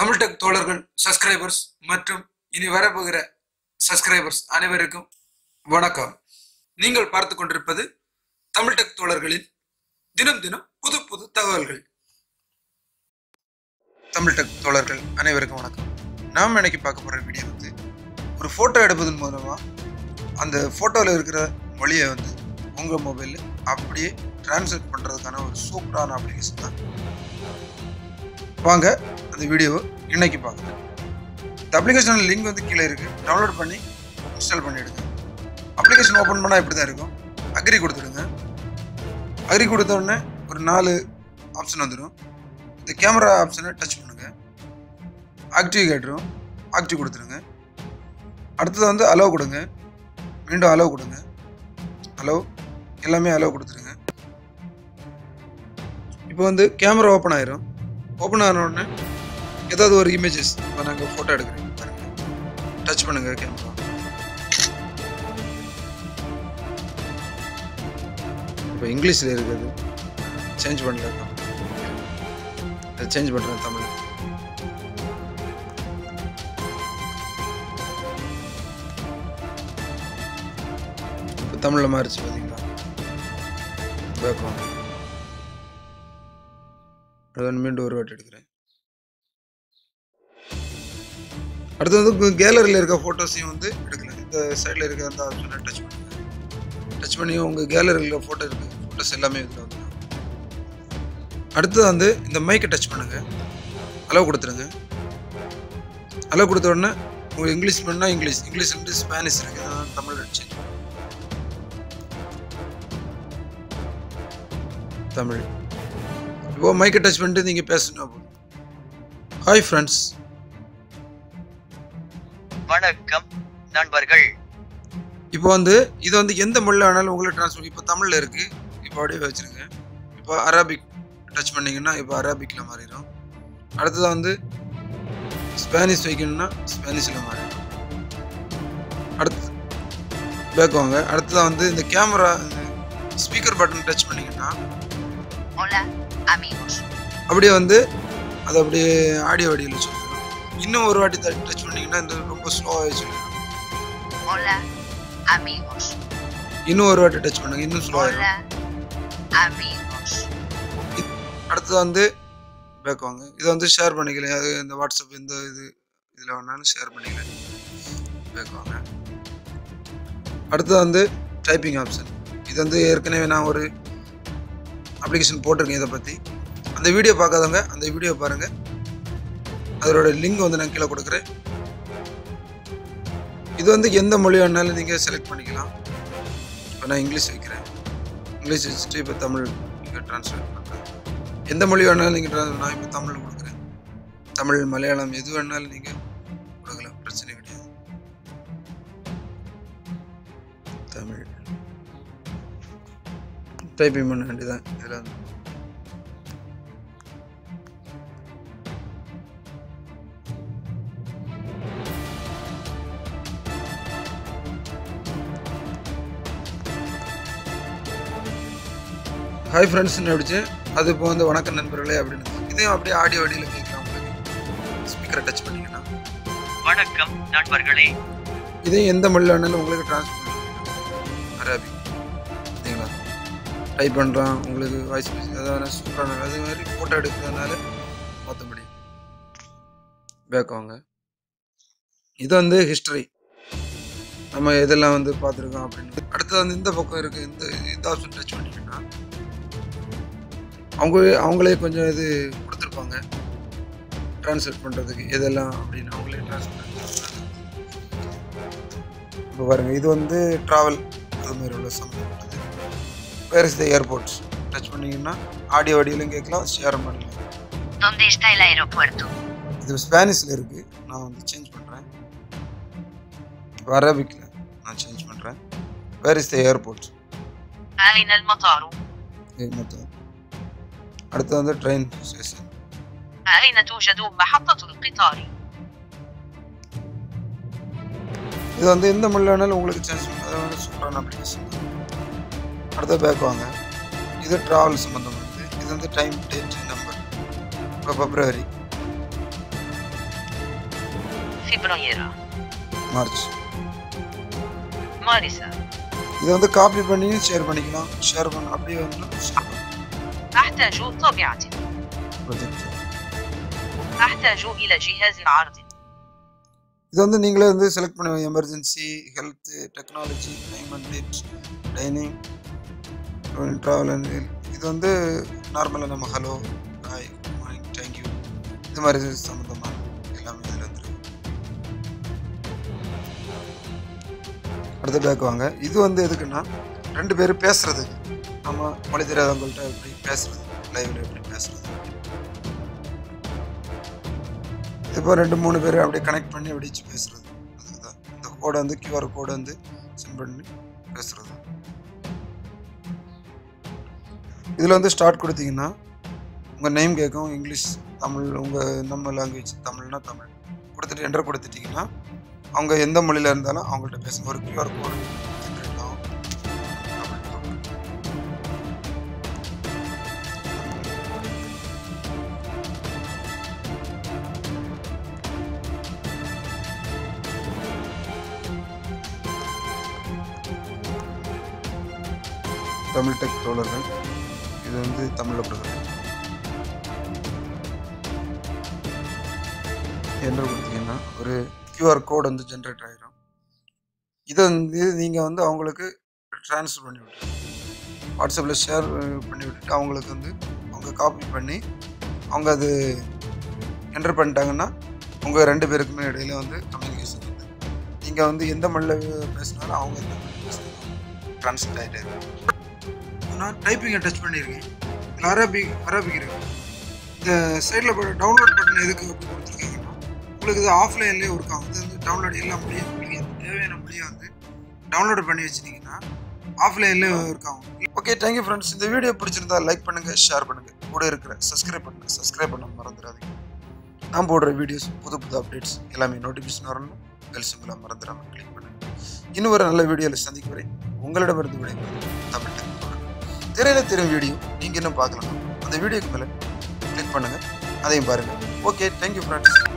Tamil tech தோழர்கள் subscribers மற்றும் இனி வரப்போகிற சப்ஸ்கிரைபர்ஸ் அனைவருக்கும் வணக்கம் நீங்கள் பார்த்து கொண்டிருப்பது தமிழ் டெக் தோழர்களின் தினம் தினம் புது புது தகவல்கள் தமிழ் டெக் தோழர்கள் அனைவருக்கும் வணக்கம் நாம் இன்னைக்கு பார்க்க போகிற வீடியோ வந்து ஒரு ஃபோட்டோ எடுப்பதன் மூலமாக அந்த ஃபோட்டோவில் இருக்கிற மொழியை வந்து உங்கள் மொபைலில் அப்படியே டிரான்ஸ்லேட் பண்ணுறதுக்கான ஒரு சூப்பரான அப்ளிகேஷன் தான் வாங்க அந்த வீடியோவை இன்னைக்கு பார்க்கலாம் இந்த அப்ளிகேஷன் லிங்க் வந்து கீழே இருக்குது டவுன்லோட் பண்ணி இன்ஸ்டால் பண்ணிவிடுங்க அப்ளிகேஷன் ஓப்பன் பண்ணால் இப்படி தான் இருக்கும் அக்ரி கொடுத்துடுங்க அக்ரி கொடுத்த உடனே ஒரு நாலு ஆப்ஷன் வந்துடும் இந்த கேமரா ஆப்ஷனை டச் பண்ணுங்கள் ஆக்டிவ் கேட்டுரும் ஆக்டிவ் கொடுத்துருங்க அடுத்தது வந்து அலோவ் கொடுங்க மீண்டும் அலோவ் கொடுங்க அலோவ் எல்லாமே அலோவ் கொடுத்துருங்க இப்போ வந்து கேமரா ஓப்பன் ஆயிரும் ஓப்பன் ஆன உடனே ஏதாவது ஒரு இமேஜஸ் இப்போ நாங்கள் ஃபோட்டோ எடுக்கிறேன் பாருங்க டச் பண்ணுங்க கேமரா இப்போ இங்கிலீஷில் இருக்குது சேஞ்ச் பண்ணல சேஞ்ச் பண்ணுறேன் தமிழ் இப்போ தமிழில் மாறிச்சு பார்த்தீங்களா பேக்ரவுண்ட் அது வந்து மீண்டும் ஒரு வாட்டி எடுக்கிறேன் அடுத்து வந்து கேலரியில் இருக்க ஃபோட்டோஸையும் வந்து எடுக்கலாம் இந்த சைடில் இருக்க அந்த ஆப்ஷனை டச் பண்ணுங்க டச் பண்ணி உங்கள் கேலரியில் ஃபோட்டோ இருக்குது ஃபோட்டோஸ் எல்லாமே இதில் வந்து அடுத்து வந்து இந்த மைக்கை டச் பண்ணுங்க அலோவ் கொடுத்துருங்க அலோவ் கொடுத்த உடனே உங்களுக்கு இங்கிலீஷ் பண்ணால் இங்கிலீஷ் இங்கிலீஷ் வந்து ஸ்பானிஷ் இருக்குது நான் தமிழ் சேஞ்ச் தமிழ் இப்போ மைக்கை டச் பண்ணிட்டு நீங்கள் பேசணும் ஹாய் ஃப்ரெண்ட்ஸ் வணக்கம் நண்பர்கள் இப்போ வந்து இது வந்து எந்த மொழியில் வேணாலும் உங்களுக்கு ட்ரான்ஸ்ஃபர் இப்போ தமிழில் இருக்குது இப்போ அப்படியே வச்சுருங்க இப்போ அரபிக் டச் பண்ணிங்கன்னா இப்போ அரபிக்கில் மாறிடும் அடுத்தது வந்து ஸ்பானிஷ் வைக்கணும்னா ஸ்பானிஷில் மாறிடும் அடுத்து பேக் வாங்க அடுத்ததான் வந்து இந்த கேமரா ஸ்பீக்கர் பட்டன் டச் பண்ணிங்கன்னா Hola, amigos. அப்படியே வந்து அது அப்படியே ஆடியோ வடிவில் சொல்லிடும் இன்னும் ஒரு வாட்டி டச் பண்ணிங்கன்னா இந்த ரொம்ப ஸ்லோவாக சொல்லிடும் Hola, amigos. இன்னும் ஒரு வாட்டி டச் பண்ணுங்க இன்னும் ஸ்லோவாக Hola, amigos. அடுத்தது வந்து பேக் வாங்க இதை வந்து ஷேர் பண்ணிக்கலாம் அது இந்த வாட்ஸ்அப் இந்த இது இதில் வேணாலும் ஷேர் பண்ணிக்கலாம் பேக் வாங்க அடுத்தது வந்து டைப்பிங் ஆப்ஷன் இது வந்து ஏற்கனவே நான் ஒரு அப்ளிகேஷன் போட்டிருக்கேன் இதை பற்றி அந்த வீடியோ பார்க்காதவங்க அந்த வீடியோ பாருங்கள் அதோட லிங்க் வந்து நான் கீழே கொடுக்குறேன் இது வந்து எந்த மொழி வேணாலும் நீங்கள் செலக்ட் பண்ணிக்கலாம் இப்போ நான் இங்கிலீஷ் வைக்கிறேன் இங்கிலீஷ் வச்சுட்டு இப்போ தமிழ் நீங்கள் ட்ரான்ஸ்லேட் பண்ணுறேன் எந்த மொழி வேணாலும் நீங்கள் ட்ரான்ஸ் நான் இப்போ தமிழ் கொடுக்குறேன் தமிழ் மலையாளம் எது வேணாலும் நீங்கள் கொடுக்கலாம் பிரச்சனை கிடையாது தமிழ் டைப்பிங் பண்ண வேண்டியதான் இதில் வந்து ஹாய் ஃப்ரெண்ட்ஸ்னு அடிச்சு அது இப்போ வந்து வணக்கம் நண்பர்களே அப்படின்னு இதையும் அப்படியே ஆடியோ வடியில் கேட்கலாம் உங்களுக்கு ஸ்பீக்கரை டச் பண்ணிங்கன்னா வணக்கம் நண்பர்களே இதையும் எந்த மொழியில் வேணாலும் உங்களுக்கு ட்ரான்ஸ்ஃபர் அரபி சரிங்களா டைப் பண்ணுறான் உங்களுக்கு வாய்ஸ் மெசேஜ் அதாவது சூப்பரான அது மாதிரி ஃபோட்டோ எடுக்கிறதுனால மற்றபடி பேக் வாங்க இது வந்து ஹிஸ்டரி நம்ம எதெல்லாம் வந்து பார்த்துருக்கோம் அப்படின்னு அடுத்தது வந்து இந்த பக்கம் இருக்குது இந்த இந்த ஆப்ஷன் டச் பண்ணிட்டீங்கன்னா அவங்க அவங்களே கொஞ்சம் இது கொடுத்துருப்பாங்க ட்ரான்ஸ்லேட் பண்ணுறதுக்கு எதெல்லாம் அப்படின்னு அவங்களே ட்ரான்ஸ்லேட் இப்போ பாருங்க இது வந்து ட்ராவல் அது மாதிரி உள்ள சம்மந்தப்பட்டது where is the airports touch பண்ணிங்கன்னா ஆடியோ ஆடியோலையும் கேட்கலாம் ஷேர் பண்ணலாம் ¿Dónde está el aeropuerto? இது ஸ்பானிஷில் இருக்குது நான் வந்து சேஞ்ச் பண்ணுறேன் இப்போ அரபிக்கில் நான் சேஞ்ச் பண்ணுறேன் வேர் இஸ் த ஏர்போர்ட் أين المطار? மொத்தம் அடுத்து வந்து ட்ரெயின் ஸ்டேஷன் أين توجد محطة القطار؟ இது வந்து எந்த மொழியில் வேணாலும் உங்களுக்கு சேஞ்ச் பண்ண அது வந்து சூப்பரான அப்ளிகேஷன் அடுத்த பேக் வாங்க இது ட்ராவல் சம்மந்தமானது இது வந்து டைம் டேட் நம்பர் இப்போ பிப்ரவரி فبراير மார்ச் مارس இதை வந்து காப்பி பண்ணி ஷேர் பண்ணிக்கலாம் ஷேர் பண்ண அப்படியே வந்து أحتاج طابعة ப்ரொஜெக்ட் أحتاج إلى ஜிஹாஸ் عرض இது வந்து நீங்களே வந்து செலக்ட் பண்ணுவீங்க emergency health technology time and date dining travel and இது வந்து நார்மலாக நம்ம hello hi good morning thank you இது மாதிரி சம்மந்தமான எல்லாமே இதில் வந்துருக்கு அடுத்த பேக் வாங்க இது வந்து எதுக்குன்னா ரெண்டு பேரும் பேசுறதுக்கு நம்ம மொழி தெரியாதவங்கள்ட்ட எப்படி பேசுறது லைவ்ல எப்படி பேசுறது இப்போ ரெண்டு மூணு பேர் அப்படியே கனெக்ட் பண்ணி அப்படியே வச்சு பேசுறது அதுக்கு தான் இந்த கோடை வந்து கியூஆர் கோடை வந்து சென்ட் பண்ணி பேசுறது இதில் வந்து ஸ்டார்ட் கொடுத்தீங்கன்னா உங்கள் நேம் கேட்கும் இங்கிலீஷ் தமிழ் உங்கள் நம்ம லாங்குவேஜ் தமிழ்னா தமிழ் கொடுத்துட்டு என்டர் கொடுத்துட்டிங்கன்னா அவங்க எந்த மொழியில் இருந்தாலும் அவங்கள்ட்ட பேசுங்க ஒரு கியூஆர் கோடு ஜென்ரேட் ஆகும் தமிழ் டெக் தோழர்கள் இது வந்து தமிழில் கொடுக்குறேன் என்டர் கொடுத்தீங்கன்னா ஒரு கியூஆர் கோட் வந்து ஜென்ரேட் ஆகிடும் இதை வந்து நீங்கள் வந்து அவங்களுக்கு ட்ரான்ஸ்ஃபர் பண்ணி விட்டுருங்க வாட்ஸ்அப்பில் ஷேர் பண்ணி விட்டுட்டு அவங்களுக்கு வந்து அவங்க காப்பி பண்ணி அவங்க அது என்டர் பண்ணிட்டாங்கன்னா உங்கள் ரெண்டு பேருக்குமே இடையில வந்து கம்யூனிகேஷன் வந்து நீங்கள் வந்து எந்த மொழியில் பேசினாலும் அவங்க எந்த மொழியில் பேசினாலும் ட்ரான்ஸ்லேட் ஆகிட்டே இருக்கும் நான் டைப்பிங்கை டச் பண்ணியிருக்கேன் இதில் அரபிக் அரபிக் இருக்கு இந்த சைடில் டவுன்லோட் பட்டன் எதுக்கு அப்படி கொடுத்துருக்கீங்கன்னா உங்களுக்கு இது ஆஃப்லைன்லேயே ஒர்க் ஆகும் இது வந்து டவுன்லோட் எல்லா மொழியும் உங்களுக்கு எந்த தேவையான மொழியை வந்து டவுன்லோட் பண்ணி வச்சுட்டீங்கன்னா ஆஃப்லைன்லேயே ஒர்க் ஆகும் ஓகே தேங்க்யூ ஃப்ரெண்ட்ஸ் இந்த வீடியோ பிடிச்சிருந்தா லைக் பண்ணுங்கள் ஷேர் பண்ணுங்கள் கூட இருக்கிற சப்ஸ்கிரைப் பண்ணுங்கள் சப்ஸ்கிரைப் பண்ண மறந்துடாதீங்க நான் போடுற வீடியோஸ் புது புது அப்டேட்ஸ் எல்லாமே நோட்டிஃபிகேஷன் வரணும் பெல் சிம்பிளாக மறந்துடாமல் கிளிக் பண்ணுங்கள் இன்னும் ஒரு நல்ல வீடியோவில் சந்திக்கும் வரை உங்களிடமிருந்து விடைபெறும் தமிழ் டெக் திரையில தெரியும் வீடியோ நீங்கள் இன்னும் பார்க்கலாம் அந்த வீடியோக்கு மேலே கிளிக் பண்ணுங்கள் அதையும் பாருங்கள் ஓகே தேங்க்யூ ஃப்ரெண்ட்ஸ்